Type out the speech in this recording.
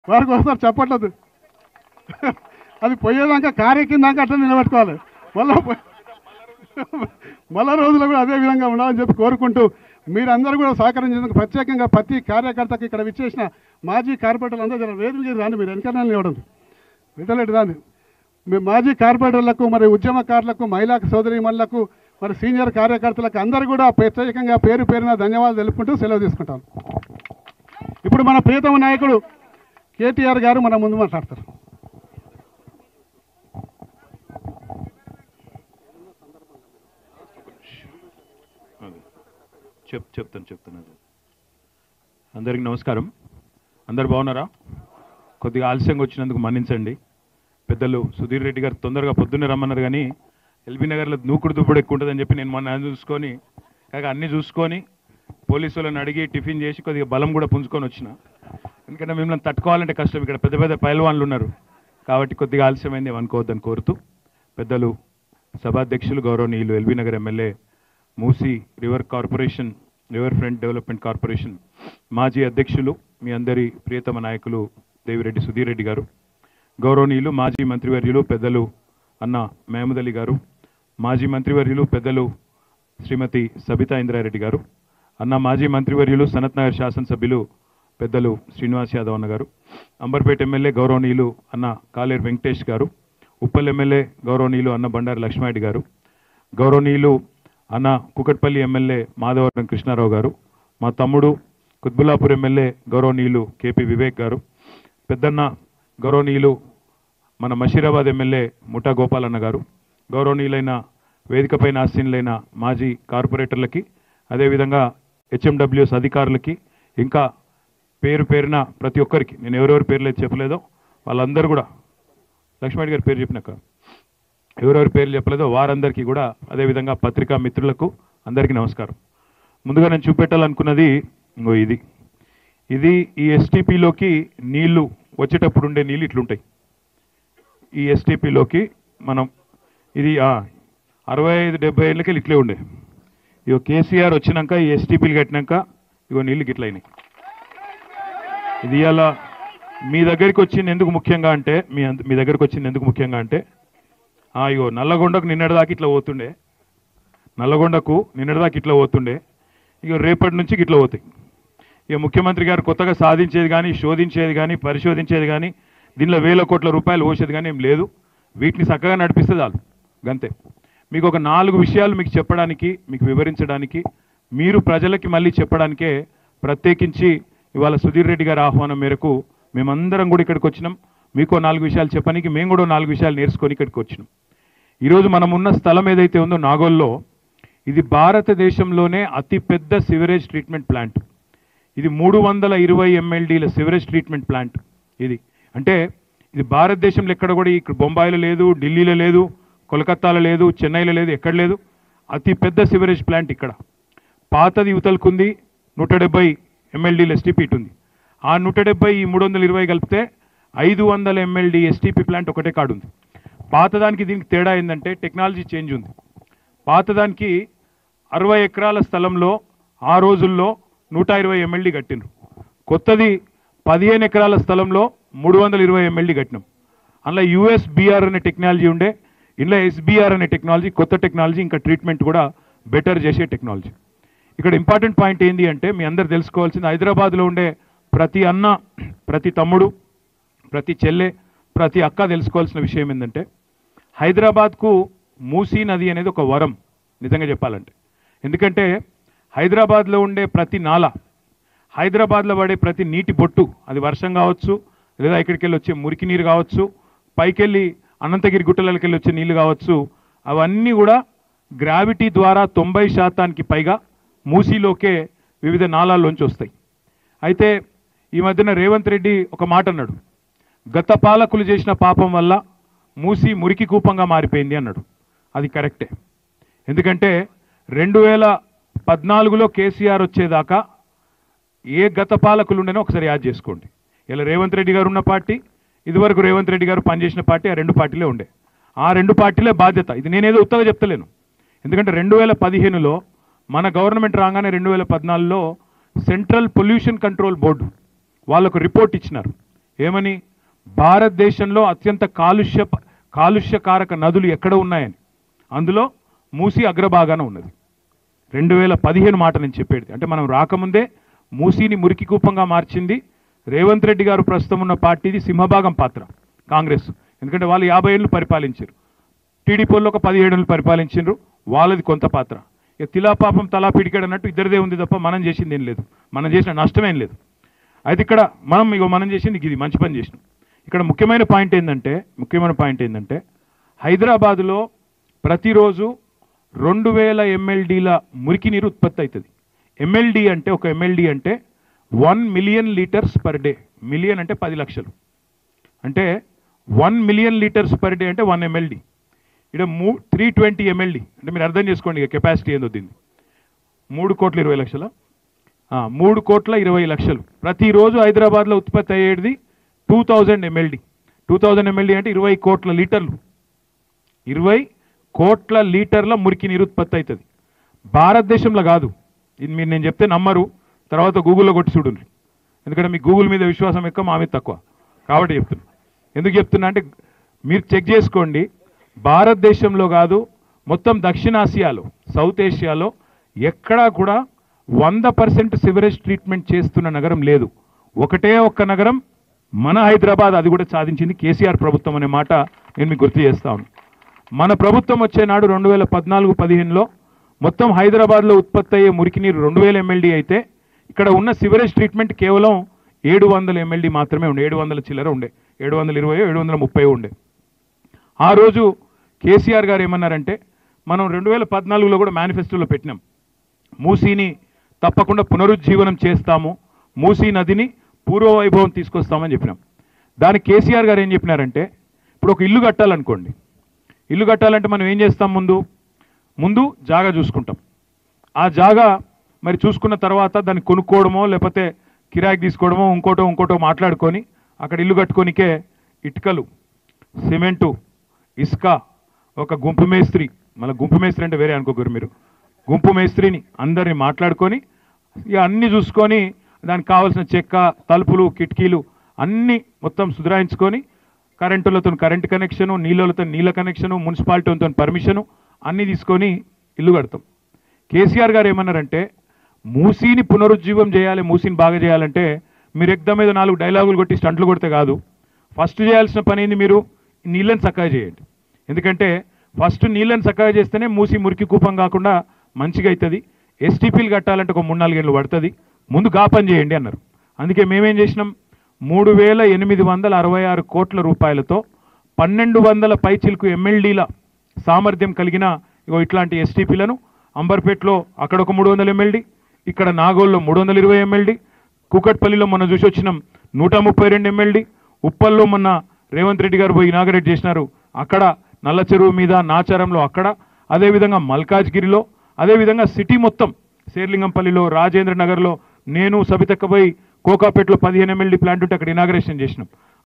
వారికి ఒకసారి చెప్పట్లేదు అది పోయేదాకా కారు ఎక్కిందాక అట్లా నిలబెట్టుకోవాలి మళ్ళా పోయి- మళ్ళా రోజులు కూడా అదే విధంగా ఉండాలని చెప్పి కోరుకుంటూ మీరందరూ కూడా సహకరించేందుకు ప్రత్యేకంగా ప్రతి కార్యకర్తకి ఇక్కడ విచ్చేసిన మాజీ కార్పొరేటర్లు అందరూ జర వేదికకి రాండి మీరు వెనకనే ఇవ్వడం విటలేడు రాండి మీ మాజీ కార్పొరేటర్లకు మరి ఉద్యమకారులకు మహిళా సోదరిమణులకు మరి సీనియర్ కార్యకర్తలకు అందరూ కూడా ప్రత్యేకంగా పేరు పేరున ధన్యవాదాలు తెలుపుకుంటూ సెలవు తీసుకుంటాను ఇప్పుడు మన ప్రియతమ నాయకుడు కేటీఆర్ గారు మన ముందు మాట్లాడతారు అదే. చెప్ చెప్తాను చెప్తాను అదే అందరికి నమస్కారం అందరు బాగున్నారా కొద్దిగా ఆలస్యంగా వచ్చినందుకు మన్నించండి పెద్దలు సుధీర్ రెడ్డి గారు తొందరగా పొద్దున్నే రమ్మన్నారు కానీ ఎల్బీ నగర్లో నూకుడు దుప్పుడు ఎక్కువ ఉంటుందని చెప్పి నేను మొన్న చూసుకొని కాక అన్నీ చూసుకొని పోలీసు వాళ్ళని అడిగి టిఫిన్ చేసి కొద్దిగా బలం కూడా పుంజుకొని వచ్చిన ఎందుకంటే మిమ్మల్ని తట్టుకోవాలంటే కష్టం ఇక్కడ పెద్ద పెద్ద పైలవాన్లు ఉన్నారు కాబట్టి కొద్దిగా ఆలస్యమైంది ఏమనుకోవద్దని కోరుతూ పెద్దలు సభాధ్యక్షులు గౌరవనీయులు LB Nagar MLA Musi river corporation river front development corporation మాజీ అధ్యక్షులు మీ అందరి ప్రియతమ నాయకులు దేవిరెడ్డి సుధీర్ రెడ్డి గారు గౌరవనీయులు మాజీ మంత్రివర్యులు పెద్దలు అన్న మహమూద్ అలీ గారు మాజీ మంత్రివర్యులు పెద్దలు శ్రీమతి సబితా ఇంద్రారెడ్డి గారు అన్న మాజీ మంత్రివర్యులు సనత్ నగర్ శాసనసభ్యులు పెద్దలు శ్రీనివాస్ యాదవ్ అన్న గారు అంబర్పేట ఎమ్మెల్యే గౌరవనీయులు అన్న కాలేరు వెంకటేష్ గారు ఉప్పల్ ఎమ్మెల్యే గౌరవనీయులు అన్న బండారు లక్ష్మారెడ్డి గారు గౌరవనీయులు అన్న కుకట్పల్లి ఎమ్మెల్యే మాధవరం కృష్ణారావు గారు మా తమ్ముడు కుత్బుల్లాపూర్ ఎమ్మెల్యే గౌరవనీయులు కేపీ వివేక్ గారు పెద్దన్న గౌరవనీయులు మన మషీరాబాద్ ఎమ్మెల్యే ముఠా గోపాలన్న గారు గౌరవనీయులైన వేదికపైన ఆసీనులైన మాజీ కార్పొరేటర్లకి అదేవిధంగా హెచ్ఎండబ్ల్యూఎస్ అధికారులకి ఇంకా పేరు పేరున ప్రతి ఒక్కరికి నేను ఎవరెవరి పేర్లు అయితే చెప్పలేదో వాళ్ళందరూ కూడా లక్ష్మణ్ గారి పేరు చెప్పినాక ఎవరెవరి పేర్లు చెప్పలేదో వారందరికీ కూడా అదేవిధంగా పత్రికా మిత్రులకు అందరికీ నమస్కారం ముందుగా నేను చూపెట్టాలనుకున్నది ఇంకో ఇది ఇది ఈ ఎస్టీపీలోకి నీళ్లు వచ్చేటప్పుడు ఉండే నీళ్ళు ఇట్లుంటాయి ఈ ఎస్టీపీలోకి మనం ఇది ఆ, అరవై ఐదు డెబ్బై ఏళ్ళకి ఇట్లే ఉండే ఇగో కేసీఆర్ వచ్చినాక ఈ ఎస్టీపీలు కట్టినాక ఇగో నీళ్ళు గిట్ల అయినాయి ఇది ఇలా మీ దగ్గరికి వచ్చింది ఎందుకు ముఖ్యంగా అంటే మీ అంద- మీ దగ్గరికి వచ్చింది ఎందుకు ముఖ్యంగా అంటే ఆ, ఇగో నల్లగొండకు నిన్నటిదాకా ఇట్లా పోతుండే నల్లగొండకు నిన్నటిదాకా ఇట్లా పోతుండే ఇక రేపటి నుంచి ఇట్లా పోతాయి ఇక ముఖ్యమంత్రి గారు కొత్తగా సాధించేది కానీ శోధించేది కానీ పరిశోధించేది కానీ దీనిలో వేల కోట్ల రూపాయలు పోసేది కానీ ఏం లేదు వీటిని చక్కగా నడిపిస్తే చాలు గంతే మీకు ఒక నాలుగు విషయాలు మీకు చెప్పడానికి మీకు వివరించడానికి మీరు ప్రజలకి మళ్ళీ చెప్పడానికే ప్రత్యేకించి ఇవాళ సుధీర్ రెడ్డి గారి ఆహ్వానం మేరకు మేమందరం కూడా ఇక్కడికి వచ్చినాం మీకు నాలుగు విషయాలు చెప్పడానికి మేము కూడా నాలుగు విషయాలు నేర్చుకొని ఇక్కడికి వచ్చినాం ఈరోజు మనం ఉన్న స్థలం ఏదైతే ఉందో నాగోల్లో ఇది భారతదేశంలోనే అతిపెద్ద సివరేజ్ ట్రీట్మెంట్ ప్లాంట్ ఇది మూడు వందల ఇరవై ఎంఎల్డీల సివరేజ్ ట్రీట్మెంట్ ప్లాంట్ ఇది అంటే ఇది భారతదేశంలో ఎక్కడ కూడా ఇక్కడ బొంబాయిలో లేదు ఢిల్లీలో లేదు కోలకత్తాలో లేదు చెన్నైలో లేదు ఎక్కడ లేదు అతి పెద్ద సివరేజ్ ప్లాంట్ ఇక్కడ పాతది యువతలకుంది నూట డెబ్బై ఎంఎల్డీల ఎస్టీపీ ఉంది ఆ నూట డెబ్బై ఈ మూడు వందల ఇరవై కలిపితే ఐదు వందల ఎంఎల్డీ ఎస్టీపీ ప్లాంట్ ఒకటే కాడు ఉంది పాతదానికి దీనికి తేడా ఏంటంటే టెక్నాలజీ చేంజ్ ఉంది పాతదానికి అరవై ఎకరాల స్థలంలో ఆ రోజుల్లో నూట ఇరవై ఎంఎల్డీ కట్టిండ్రు కొత్తది పదిహేను ఎకరాల స్థలంలో మూడు వందల ఇరవై ఎంఎల్డీ కట్టినాం అందులో యుఎస్బిఆర్ అనే టెక్నాలజీ ఉండే ఇందులో ఎస్బిఆర్ అనే టెక్నాలజీ కొత్త టెక్నాలజీ ఇంకా ట్రీట్మెంట్ కూడా బెటర్ చేసే టెక్నాలజీ ఇక్కడ ఇంపార్టెంట్ పాయింట్ ఏంటి అంటే మీ అందరు తెలుసుకోవాల్సింది హైదరాబాద్లో ఉండే ప్రతి అన్న ప్రతి తమ్ముడు ప్రతి చెల్లె ప్రతి అక్క తెలుసుకోవాల్సిన విషయం ఏంటంటే హైదరాబాద్కు మూసీ నది అనేది ఒక వరం నిజంగా చెప్పాలంటే ఎందుకంటే హైదరాబాద్లో ఉండే ప్రతి నాల హైదరాబాద్లో పడే ప్రతి నీటి బొట్టు అది వర్షం కావచ్చు లేదా ఇక్కడికి వెళ్ళి వచ్చే మురికి నీరు కావచ్చు పైకెళ్ళి అనంతగిరి గుట్టలకి వెళ్ళి వచ్చే నీళ్లు కావచ్చు అవన్నీ కూడా గ్రావిటీ ద్వారా తొంభై శాతానికి పైగా మూసీలోకే వివిధ నాళాల్లోంచి వస్తాయి అయితే ఈ మధ్యన రేవంత్ రెడ్డి ఒక మాట అన్నాడు గత పాలకులు చేసిన పాపం వల్ల మూసి మురికి కూపంగా మారిపోయింది అన్నాడు అది కరెక్టే ఎందుకంటే రెండు వేల పద్నాలుగులో కేసీఆర్ వచ్చేదాకా ఏ గత పాలకులు ఉండేనో ఒకసారి యాద్ చేసుకోండి ఇలా రేవంత్ రెడ్డి గారు ఉన్న పార్టీ ఇదివరకు రేవంత్ రెడ్డి గారు పనిచేసిన పార్టీ ఆ రెండు పార్టీలే ఉండే ఆ రెండు పార్టీలే బాధ్యత ఇది నేనేదో ఉత్తగా చెప్తలేను ఎందుకంటే రెండు వేల పదిహేనులో మన గవర్నమెంట్ రాగానే రెండు వేల పద్నాలుగులో సెంట్రల్ పొల్యూషన్ కంట్రోల్ బోర్డు వాళ్ళకు రిపోర్ట్ ఇచ్చినారు ఏమని భారతదేశంలో అత్యంత కాలుష్య కాలుష్యకారక నదులు ఎక్కడ ఉన్నాయని అందులో మూసి అగ్రభాగాన ఉన్నది రెండు వేల పదిహేను మాట నేను చెప్పేది అంటే మనం రాకముందే మూసీని మురికి కూపంగా మార్చింది రేవంత్ రెడ్డి గారు ప్రస్తుతం ఉన్న పార్టీది సింహభాగం పాత్ర కాంగ్రెస్ ఎందుకంటే వాళ్ళు యాభై ఏళ్ళు పరిపాలించారు టీడీపీలో ఒక పదిహేడు ఏళ్ళు పరిపాలించారు వాళ్ళది కొంత పాత్ర ఇక తిలాపాపం తలా పిడికాడు అన్నట్టు ఇద్దరిదే ఉంది తప్ప మనం చేసింది ఏం లేదు మనం చేసిన నష్టమేం లేదు అయితే ఇక్కడ మనం ఇగో మనం చేసింది ఇది మంచి పని చేసినాం ఇక్కడ ముఖ్యమైన పాయింట్ ఏంటంటే ముఖ్యమైన పాయింట్ ఏంటంటే హైదరాబాదులో ప్రతిరోజు రెండు వేల ఎంఎల్డీల మురికి నీరు ఉత్పత్తి అవుతుంది ఎంఎల్డి అంటే ఒక ఎంఎల్డి అంటే one million litres per day million అంటే పది లక్షలు అంటే one million litres per day అంటే వన్ ఎంఎల్డి ఇక్కడ మూ త్రీ ట్వంటీ ఎంఎల్డి అంటే మీరు అర్థం చేసుకోండి ఇక కెపాసిటీ ఏందో దీన్ని మూడు కోట్ల ఇరవై లక్షల ఆ, మూడు కోట్ల ఇరవై లక్షలు ప్రతిరోజు హైదరాబాద్లో ఉత్పత్తి అయ్యేది two thousand MLD two thousand MLD అంటే ఇరవై కోట్ల లీటర్లు ఇరవై కోట్ల లీటర్ల మురికి నీరు ఉత్పత్తి అవుతుంది భారతదేశంలో కాదు ఇది మీరు నేను చెప్తే నమ్మరు తర్వాత గూగుల్లో కొట్టి చూడండి ఎందుకంటే మీ గూగుల్ మీద విశ్వాసం ఎక్కువ మా మీద తక్కువ కాబట్టి చెప్తున్నా ఎందుకు చెప్తున్నా అంటే మీరు చెక్ చేసుకోండి భారతదేశంలో కాదు మొత్తం దక్షిణాసియాలో సౌత్ ఏషియాలో ఎక్కడా కూడా వంద పర్సెంట్ సివరేజ్ ట్రీట్మెంట్ చేస్తున్న నగరం లేదు ఒకటే ఒక్క నగరం మన హైదరాబాద్ అది కూడా సాధించింది కేసీఆర్ ప్రభుత్వం అనే మాట నేను మీకు గుర్తు చేస్తా ఉన్నాను మన ప్రభుత్వం వచ్చే నాడు రెండు వేల పద్నాలుగు పదిహేనులో మొత్తం హైదరాబాద్లో ఉత్పత్తి అయ్యే మురికి నీరు రెండు వేల ఎంఎల్డీ అయితే ఇక్కడ ఉన్న సివరేజ్ ట్రీట్మెంట్ కేవలం ఏడు వందల ఎంఎల్డీ మాత్రమే ఉండే ఏడు వందల చిల్లర ఉండే ఏడు వందల ఇరవై ఏడు వందల ముప్పై ఉండే ఆ రోజు కేసీఆర్ గారు ఏమన్నారంటే మనం రెండు వేల పద్నాలుగులో కూడా మేనిఫెస్టోలో పెట్టినాం మూసీని తప్పకుండా పునరుజ్జీవనం చేస్తాము మూసీ నదిని పూర్వ వైభవం తీసుకొస్తామని చెప్పినాం దానికి కేసీఆర్ గారు ఏం చెప్పినారంటే ఇప్పుడు ఒక ఇల్లు కట్టాలనుకోండి ఇల్లు కట్టాలంటే మనం ఏం చేస్తాం ముందు ముందు జాగా చూసుకుంటాం ఆ జాగా మరి చూసుకున్న తర్వాత దాన్ని కొనుక్కోవడమో లేకపోతే కిరాయికి తీసుకోవడమో ఇంకోటో ఇంకోటో మాట్లాడుకొని అక్కడ ఇల్లు కట్టుకోనికే ఇటుకలు సిమెంటు ఇసుక ఒక గుంపు మేస్త్రి మళ్ళీ గుంపు మేస్త్రి అంటే వేరే అనుకోకరు మీరు గుంపు మేస్త్రిని అందరిని మాట్లాడుకొని ఇక అన్ని చూసుకొని దానికి కావాల్సిన చెక్క తలుపులు కిటికీలు అన్నీ మొత్తం సుధరాయించుకొని కరెంటులతో కరెంట్ కనెక్షను నీళ్ళతో నీళ్ళ కనెక్షను మున్సిపాలిటీతో పర్మిషను అన్నీ తీసుకొని ఇల్లు కడతాం కేసీఆర్ గారు ఏమన్నారంటే మూసీని పునరుజ్జీవం చేయాలి మూసీని బాగా చేయాలంటే మీరు ఎగ్దం మీద నాలుగు డైలాగులు కొట్టి స్టంట్లు కొడితే కాదు ఫస్ట్ చేయాల్సిన పని ఏంది మీరు నీళ్ళని చక్కగా చేయండి ఎందుకంటే ఫస్ట్ నీళ్ళని చక్కగా చేస్తేనే మూసి మురికి కూపం కాకుండా మంచిగా అవుతుంది ఎస్టీపీలు కట్టాలంటే ఒక మూడు నాలుగేళ్ళు పడుతుంది ముందు గా పని చేయండి అన్నారు అందుకే మేమేం చేసినాం మూడు వేల ఎనిమిది వందల అరవై ఆరు కోట్ల రూపాయలతో పన్నెండు వందల పైచిలకు ఎమ్మెల్డీల సామర్థ్యం కలిగిన ఇగో ఇట్లాంటి ఎస్టీపీలను అంబర్పేటలో అక్కడ ఒక మూడు వందల ఎమ్మెల్డీ ఇక్కడ నాగోల్లో మూడు వందల ఇరవై ఎమ్మెల్డీ కూకట్పల్లిలో మొన్న చూసి వచ్చినాం నూట ముప్పై రెండు ఎమ్మెల్డీ ఉప్పల్లో మొన్న రేవంత్ రెడ్డి గారు పోయి ఇనాగరేట్ చేసినారు అక్కడ నల్ల చెరువు మీద నాచారంలో అక్కడ అదేవిధంగా మల్కాజ్గిరిలో అదేవిధంగా సిటీ మొత్తం శేర్లింగంపల్లిలో రాజేంద్ర నగర్లో నేను సబితక్క పోయి కోకాపేటలో పదిహేను ఎమ్మెల్డీ ప్లాంట్ ఉంటే అక్కడ ఇనాగరేషన్ చేసినాం